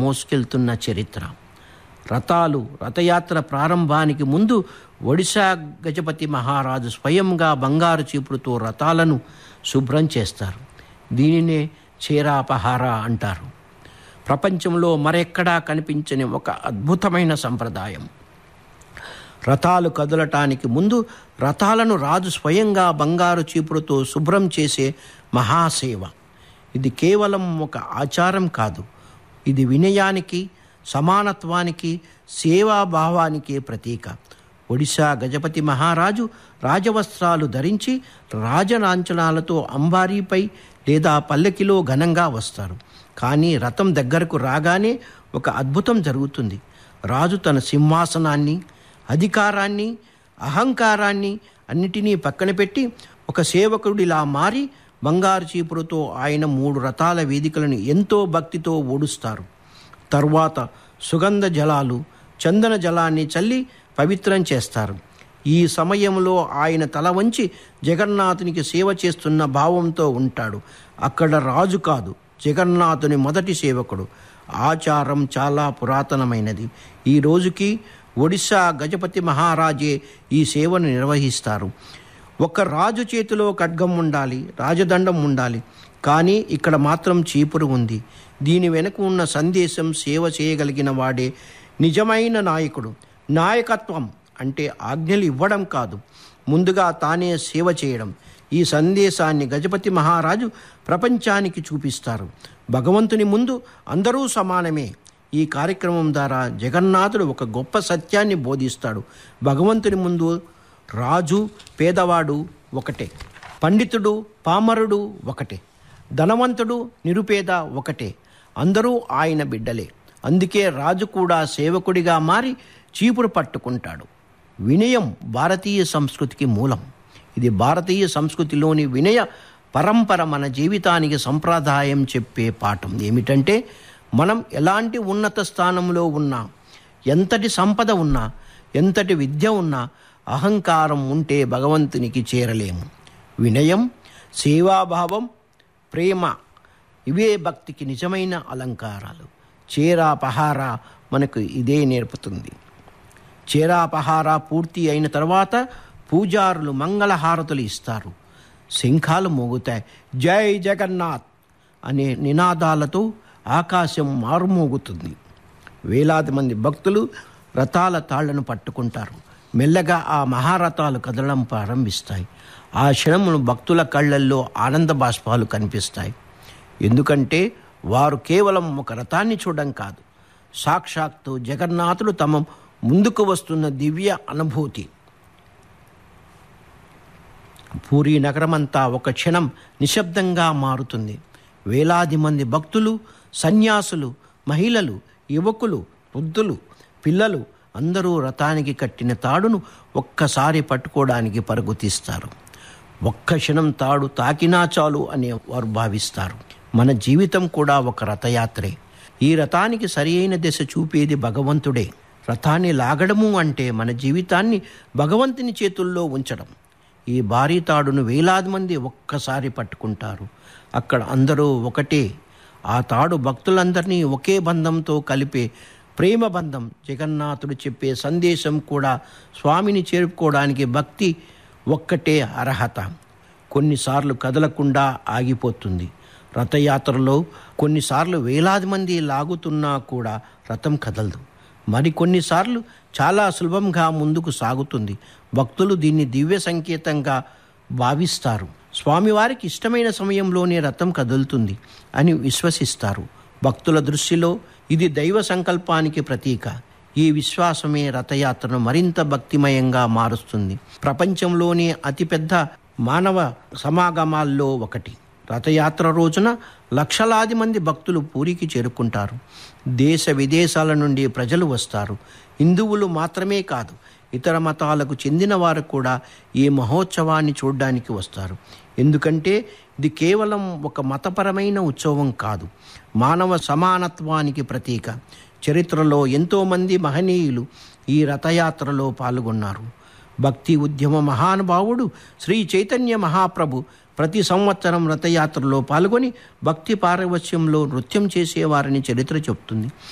మోసుకెళ్తున్న చరిత్ర రథాలు రథయాత్ర ప్రారంభానికి ముందు ఒడిశా గజపతి మహారాజు స్వయంగా బంగారు చీపురుతో రథాలను శుభ్రం చేస్తారు దీనినే చేరాపహార అంటారు ప్రపంచంలో మరెక్కడా కనిపించని ఒక అద్భుతమైన సంప్రదాయం రథాలు కదలటానికి ముందు రథాలను రాజు స్వయంగా బంగారు చీపురుతో శుభ్రం చేసే మహాసేవ ఇది కేవలం ఒక ఆచారం కాదు ఇది వినయానికి సమానత్వానికి సేవాభావానికి ప్రతీక ఒడిశా గజపతి మహారాజు రాజవస్త్రాలు ధరించి రాజలాంఛనాలతో అంబారీపై లేదా పల్లెకిలో ఘనంగా వస్తారు కానీ రథం దగ్గరకు రాగానే ఒక అద్భుతం జరుగుతుంది రాజు తన సింహాసనాన్ని అధికారాన్ని అహంకారాన్ని అన్నిటినీ పక్కన పెట్టి ఒక సేవకుడిలా మారి బంగారు చీపురుతో ఆయన మూడు రథాల వేదికలను ఎంతో భక్తితో ఓడుస్తారు తర్వాత సుగంధ జలాలు చందన జలాన్ని చల్లి పవిత్రం చేస్తారు ఈ సమయంలో ఆయన తల వంచి జగన్నాథునికి సేవ చేస్తున్న భావంతో ఉంటాడు అక్కడ రాజు కాదు జగన్నాథుని మొదటి సేవకుడు ఆచారం చాలా పురాతనమైనది ఈ రోజుకి ఒడిశా గజపతి మహారాజే ఈ సేవను నిర్వహిస్తారు ఒక రాజు చేతిలో ఖడ్గం ఉండాలి రాజదండం ఉండాలి కానీ ఇక్కడ మాత్రం చీపురు ఉంది దీని వెనుక ఉన్న సందేశం సేవ చేయగలిగిన వాడే నిజమైన నాయకుడు నాయకత్వం అంటే ఆజ్ఞలు ఇవ్వడం కాదు ముందుగా తానే సేవ చేయడం ఈ సందేశాన్ని గజపతి మహారాజు ప్రపంచానికి చూపిస్తారు భగవంతుని ముందు అందరూ సమానమే ఈ కార్యక్రమం ద్వారా జగన్నాథుడు ఒక గొప్ప సత్యాన్ని బోధిస్తాడు భగవంతుని ముందు రాజు పేదవాడు ఒకటే పండితుడు పామరుడు ఒకటే ధనవంతుడు నిరుపేద ఒకటే అందరూ ఆయన బిడ్డలే అందుకే రాజు కూడా సేవకుడిగా మారి చీపురు పట్టుకుంటాడు వినయం భారతీయ సంస్కృతికి మూలం ఇది భారతీయ సంస్కృతిలోని వినయ పరంపర మన జీవితానికి సంప్రదాయం చెప్పే పాఠం ఏమిటంటే మనం ఎలాంటి ఉన్నత స్థానంలో ఉన్నా ఎంతటి సంపద ఉన్నా ఎంతటి విద్య ఉన్నా అహంకారం ఉంటే భగవంతునికి చేరలేము వినయం సేవాభావం ప్రేమ ఇవే భక్తికి నిజమైన అలంకారాలు చేరాపహార మనకు ఇదే నేర్పుతుంది చేరాపహార పూర్తి అయిన తర్వాత పూజారులు మంగళహారతులు ఇస్తారు శంఖాలు మోగుతాయి జై జగన్నాథ్ అనే నినాదాలతో ఆకాశం మారుమోగుతుంది వేలాది మంది భక్తులు రథాల తాళ్లను పట్టుకుంటారు మెల్లగా ఆ మహారథాలు కదలడం ప్రారంభిస్తాయి ఆ క్షణమును భక్తుల కళ్ళల్లో ఆనంద బాష్పాలు కనిపిస్తాయి ఎందుకంటే వారు కేవలం ఒక రథాన్ని చూడడం కాదు సాక్షాత్తు జగన్నాథుడు తమ ముందుకు వస్తున్న దివ్య అనుభూతి పూరి నగరమంతా ఒక క్షణం నిశ్శబ్దంగా మారుతుంది వేలాది మంది భక్తులు సన్యాసులు మహిళలు యువకులు వృద్ధులు పిల్లలు అందరూ రథానికి కట్టిన తాడును ఒక్కసారి పట్టుకోవడానికి పరుగు తీస్తారు ఒక్క క్షణం తాడు తాకినా చాలు అని వారు భావిస్తారు మన జీవితం కూడా ఒక రథయాత్రే ఈ రథానికి సరి అయిన దశ చూపేది భగవంతుడే రథాన్ని లాగడము అంటే మన జీవితాన్ని భగవంతుని చేతుల్లో ఉంచడం ఈ భారీ తాడును వేలాది మంది ఒక్కసారి పట్టుకుంటారు అక్కడ అందరూ ఒకటే ఆ తాడు భక్తులందరినీ ఒకే బంధంతో కలిపే ప్రేమ బంధం జగన్నాథుడు చెప్పే సందేశం కూడా స్వామిని చేరుకోవడానికి భక్తి ఒక్కటే అర్హత కొన్నిసార్లు కదలకుండా ఆగిపోతుంది రథయాత్రలో కొన్నిసార్లు వేలాది మంది లాగుతున్నా కూడా రథం కదలదు మరికొన్నిసార్లు చాలా సులభంగా ముందుకు సాగుతుంది భక్తులు దీన్ని దివ్య సంకేతంగా భావిస్తారు స్వామివారికి ఇష్టమైన సమయంలోనే రథం కదులుతుంది అని విశ్వసిస్తారు భక్తుల దృష్టిలో ఇది దైవ సంకల్పానికి ప్రతీక ఈ విశ్వాసమే రథయాత్రను మరింత భక్తిమయంగా మారుస్తుంది ప్రపంచంలోనే అతిపెద్ద మానవ సమాగమాల్లో ఒకటి రథయాత్ర రోజున లక్షలాది మంది భక్తులు పూరికి చేరుకుంటారు దేశ విదేశాల నుండి ప్రజలు వస్తారు హిందువులు మాత్రమే కాదు ఇతర మతాలకు చెందిన వారు కూడా ఈ మహోత్సవాన్ని చూడడానికి వస్తారు ఎందుకంటే ఇది కేవలం ఒక మతపరమైన ఉత్సవం కాదు మానవ సమానత్వానికి ప్రతీక చరిత్రలో ఎంతోమంది మహనీయులు ఈ రథయాత్రలో పాల్గొన్నారు భక్తి ఉద్యమ మహానుభావుడు శ్రీ చైతన్య మహాప్రభు ప్రతి సంవత్సరం రథయాత్రలో పాల్గొని భక్తి పారవశ్యంలో నృత్యం చేసేవారని చరిత్ర చెప్తుంది